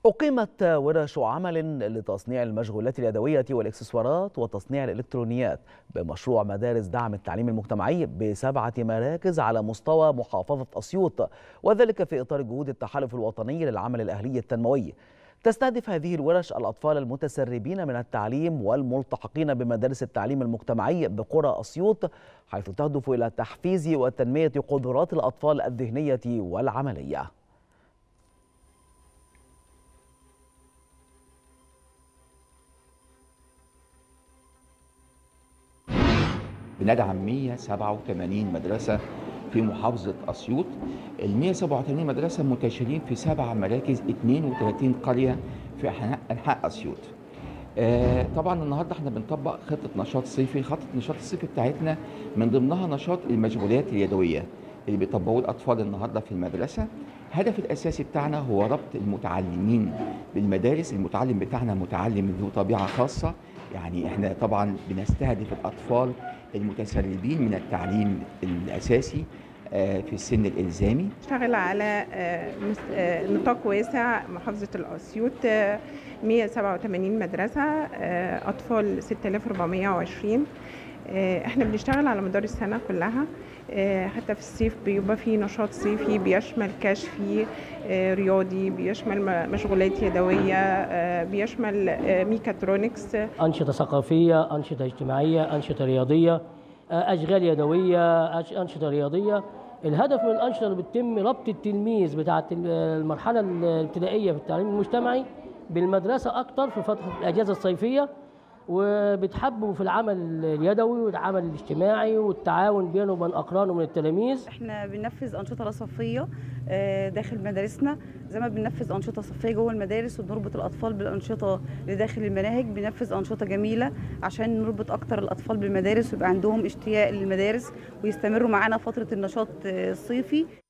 أقيمت ورش عمل لتصنيع المشغولات اليدوية والإكسسوارات وتصنيع الإلكترونيات بمشروع مدارس دعم التعليم المجتمعي بسبعة مراكز على مستوى محافظة أسيوط وذلك في إطار جهود التحالف الوطني للعمل الأهلي التنموي تستهدف هذه الورش الأطفال المتسربين من التعليم والملتحقين بمدارس التعليم المجتمعي بقرى أسيوط حيث تهدف إلى تحفيز وتنمية قدرات الأطفال الذهنية والعملية بندعم 187 مدرسة في محافظة أسيوط ال 187 مدرسة منتشرين في سبع مراكز 32 قرية في أنحاء أسيوط آه طبعا النهارده احنا بنطبق خطه نشاط صيفي خطه النشاط الصيفي بتاعتنا من ضمنها نشاط المشغولات اليدويه اللي بيطبقوه الاطفال النهارده في المدرسه الهدف الاساسي بتاعنا هو ربط المتعلمين بالمدارس المتعلم بتاعنا متعلم ذو طبيعه خاصه يعني احنا طبعا بنستهدف الاطفال المتسربين من التعليم الاساسي في السن الالزامي اشتغل على نطاق واسع محافظه الاسيوط 187 مدرسه اطفال 6420 احنا بنشتغل على مدار السنه كلها حتى في الصيف بيبقى في نشاط صيفي بيشمل كشفي رياضي بيشمل مشغولات يدويه بيشمل ميكاترونكس انشطه ثقافيه انشطه اجتماعيه انشطه رياضيه اشغال يدويه انشطه رياضيه الهدف من الانشطه اللي بتتم ربط التلميذ بتاعه المرحله الابتدائيه في التعليم المجتمعي بالمدرسه اكتر في فتره الاجازه الصيفيه وبتحبوا في العمل اليدوي والعمل الاجتماعي والتعاون بينه وبين اقرانه من التلاميذ احنا بننفذ انشطه لا صفيه داخل مدارسنا زي ما بننفذ انشطه صفيه جوه المدارس وبنربط الاطفال بالانشطه اللي داخل المناهج بننفذ انشطه جميله عشان نربط اكتر الاطفال بالمدارس ويبقى عندهم اشتياق للمدارس ويستمروا معانا فتره النشاط الصيفي